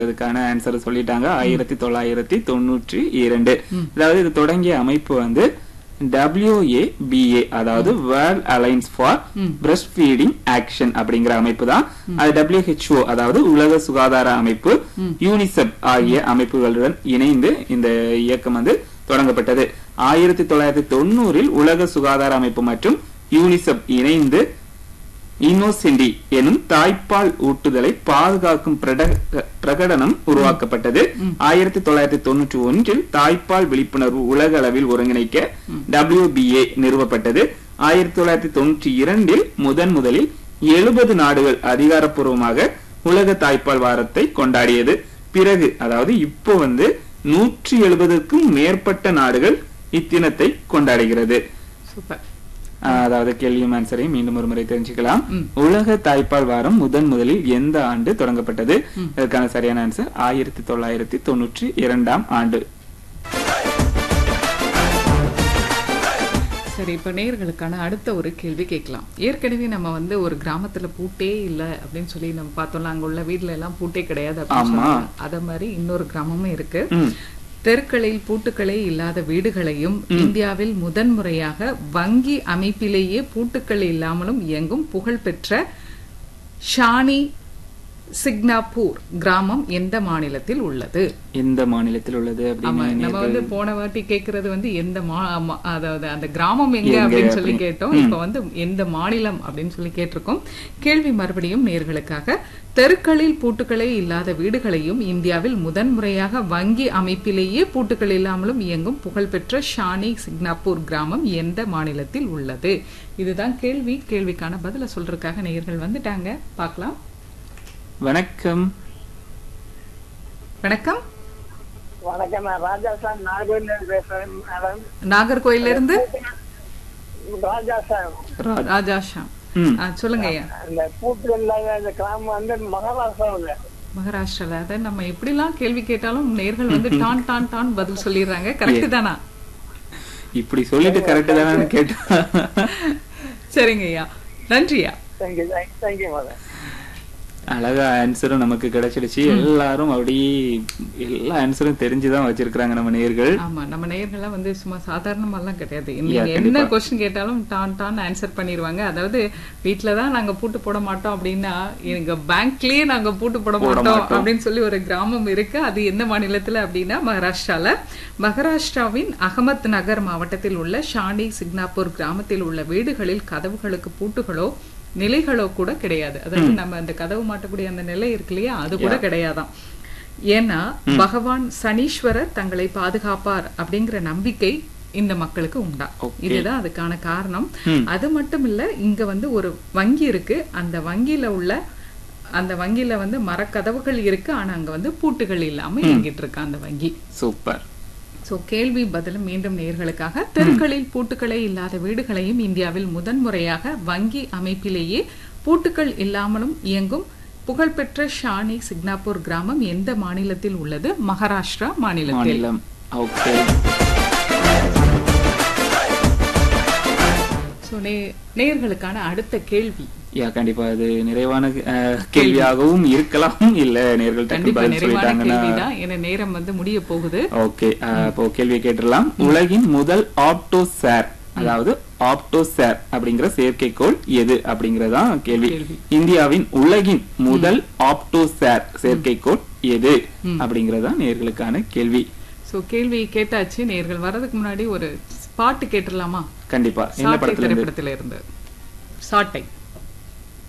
அதுக்கான ஆன்சர் சொல்லிட்டாங்க ஆயிரத்தி தொள்ளாயிரத்தி தொண்ணூற்றி இரண்டு அதாவது இது தொடங்கிய அமைப்பு வந்து WABA அதாவது world alliance for breastfeeding action அப்படிங்கிற அமைப்பு தான் அது WHO அதாவது உலக சுகாதார அமைப்பு யூனிசெப் ஆகிய அமைப்புகளுடன் இணைந்து இந்த இயக்கம் வந்து தொடங்கப்பட்டது ஆயிரத்தி தொள்ளாயிரத்தி தொண்ணூறில் உலக சுகாதார அமைப்பு மற்றும் யூனிசெப் இணைந்து இன்னோசென்டி எனும் தாய்ப்பால் ஊட்டுதலை பாதுகாக்கும் பிரட- பிரகடனம் உருவாக்கப்பட்டது ஆயிரத்தி தொள்ளாயிரத்தி தொண்ணூற்றி ஒன்றில் தாய்ப்பால் விழிப்புணர்வு உலக அளவில் ஒருங்கிணைக்க WBA நிறுவப்பட்டது ஆயிரத்தி தொள்ளாயிரத்தி தொண்ணூற்றி இரண்டில் முதன் முதலில் எழுபது நாடுகள் அதிகாரப்பூர்வமாக உலக தாய்ப்பால் வாரத்தை கொண்டாடியது பிறகு அதாவது இப்போ வந்து நூற்றி எழுபதுக்கும் மேற்பட்ட நாடுகள் இத்தினத்தை கொண்டாடுகிறது சூப்பர் ஆஹ் அதாவது கேள்வியும் ஆன்சரையும் மீண்டும் ஒரு முறை தெரிஞ்சுக்கலாம் ம். உலக தாய்ப்பால் வாரம் முதன் முதலில் எந்த ஆண்டு தொடங்கப்பட்டது இதற்கான சரியான ஆன்சர் ஆயிரத்தி தொள்ளாயிரத்தி தொண்ணூற்றி இரண்டாம் ஆண்டு சரி இப்ப நேயர்களுக்கான அடுத்த ஒரு கேள்வி கேட்கலாம் ஏற்கனவே நம்ம வந்து ஒரு கிராமத்துல பூட்டே இல்ல அப்படின்னு சொல்லி நம்ம பார்த்தோம்ல அங்க உள்ள வீட்ல எல்லாம் பூட்டே கிடையாது அப்படின்னு ஆமா. சொன்னாங்க. அத மாதிரி இன்னொரு கிராமமும் இருக்கு ம். தெருக்களில் பூட்டுக்களே இல்லாத வீடுகளையும் இந்தியாவில் முதன்முறையாக வங்கி அமைப்பிலேயே பூட்டுக்கள் இல்லாமலும் இயங்கும் புகழ்பெற்ற ஷானி சிக்னாப்பூர் கிராமம் எந்த மாநிலத்தில் உள்ளது எந்த மாநிலத்தில் உள்ளது ஆமா அப்படின்னு நம்ம வந்து போன வாட்டி கேக்குறது வந்து எந்த மா மா- அதாவது அந்த கிராமம் எங்க எங்க அப்படின்னு சொல்லி அப்படி. கேட்டோம் இப்ப வந்து எந்த மாநிலம் அப்படின்னு சொல்லி கேட்டிருக்கோம் கேள்வி மறுபடியும் நேர்களுக்காக தெருக்களில் பூட்டுக்களே இல்லாத வீடுகளையும் இந்தியாவில் முதன்முறையாக வங்கி அமைப்பிலேயே பூட்டுக்கள் இல்லாமலும் இயங்கும் புகழ்பெற்ற ஷானி சிக்னாப்பூர் கிராமம் எந்த மாநிலத்தில் உள்ளது இதுதான் கேள்வி கேள்விக்கான பதில சொல்றதுக்காக நேயர்கள் வந்துட்டாங்க பார்க்கலாம் வணக்கம் வணக்கம் வணக்கம் நான் ராஜா சார் நாகர்கோவில் பேசுறேன் மேடம் நாகர்கோயில இருந்து ராஜா சார் ரா- ராஜா ஷா ம். ஆ, சொல்லுங்க ஐயா அந்த பூட்டு இல்லாத அந்த கிராமம் வந்து மகாராஷ்டிராவில் மகாராஷ்டிரால அதை நம்ம எப்படிலாம் கேள்வி கேட்டாலும் நேர்கள் வந்து டான் டான் டான் பதில் சொல்லிடுறாங்க கரெக்ட் தானா இப்படி சொல்லிட்டு கரெக்ட் தானே கேட்டா சரிங்க ஐயா நன்றியா தேங்க்யூ தேங்க்யூ மேடம் அழகா ஆன்சரும் நமக்கு கிடைச்சிடுச்சு எல்லாரும் அப்படியே எல்லா ஆன்சரும் தெரிஞ்சுதான் வச்சிருக்காங்க நம்ம நேர்கள் ஆமா நம்ம நேயர்கள்லாம் வந்து சும்மா சாதாரணமாலாம் கிடையாது Yeah, நீங்க என்ன கண்டிப்பா. கொஸ்டின் கேட்டாலும் டான் டான் ஆன்சர் பண்ணிடுவாங்க அதாவது வீட்ல தான் நாங்க பூட்டு போட மாட்டோம் அப்படின்னா எங்க பேங்க்லயே நாங்க பூட்டு போட போட மாட்டோம் மாட்டோம். அப்படின்னு சொல்லி ஒரு கிராமம் இருக்கு அது எந்த மாநிலத்துல அப்படின்னா மகாராஷ்டிரால மகாராஷ்டிராவின் அகமத் நகர் மாவட்டத்தில் உள்ள ஷானி சிக்னாப்பூர் கிராமத்தில் உள்ள வீடுகளில் கதவுகளுக்கு பூட்டுகளோ நிலைகளோ கூட கிடையாது அதாவது நம்ம அந்த கதவு மாட்டக்கூடிய அந்த நிலை இருக்கு இல்லையா அது கூட கிடையாதாம் ஏன்னா பகவான் சனீஸ்வரர் தங்களை பாதுகாப்பார் அப்படிங்கிற நம்பிக்கை இந்த மக்களுக்கு உண்டா Okay. இதுதான் அதுக்கான காரணம் ம். அது மட்டும் இல்ல இங்க வந்து ஒரு வங்கி இருக்கு அந்த வங்கியில உள்ள அந்த வங்கியில வந்து மரக்கதவுகள் இருக்கு ஆனா அங்க வந்து பூட்டுகள் இல்லாம இயங்கிட்டு இருக்கு அந்த வங்கி சூப்பர் சோ கேள்வி பதிலும் மீண்டும் நேர்களுக்காக தெருக்களில் பூட்டுக்களே இல்லாத வீடுகளையும் இந்தியாவில் முதன்முறையாக வங்கி அமைப்பிலேயே பூட்டுக்கள் இல்லாமலும் இயங்கும் புகழ்பெற்ற ஷானி சிக்னாப்பூர் கிராமம் எந்த மாநிலத்தில் உள்ளது மகாராஷ்டிரா மாநிலத்தில் மாநிலம் ஓகே சோ நே- நேயர்களுக்கான அடுத்த கேள்வி யா கண்டிப்பா அது நிறைவான அஹ், கேள்வியாகவும் இருக்கலாம் இல்ல நேர்கள் டக்கு கண்டிப்பா பதில் நிறைவான சொல்லிட்டாங்கன்னா கேள்விதான் என நேரம் வந்து முடிய போகுது ஓகே இப்போ கேள்வியை கேட்டுடலாம் உலகின் முதல் ஆப்டோ சேர் அதாவது ஆப்டோ சேர் அப்படிங்கிற செயற்கைக்கோள் எது அப்படிங்கறதான் கேள்வி கேள்வி. இந்தியாவின் உலகின் முதல் ஆப்டோ சேர் செயற்கைக்கோள் எது அப்படிங்கறதா நேர்களுக்கான கேள்வி சோ கேள்வி கேட்டாச்சு நேர்கள் வர்றதுக்கு முன்னாடி ஒரு பாட்டு கேட்டுடலாமா கண்டிப்பா என்ன சாட்டை படத்துல இருந்து திரைப்படத்துல இருந்து சாட்டை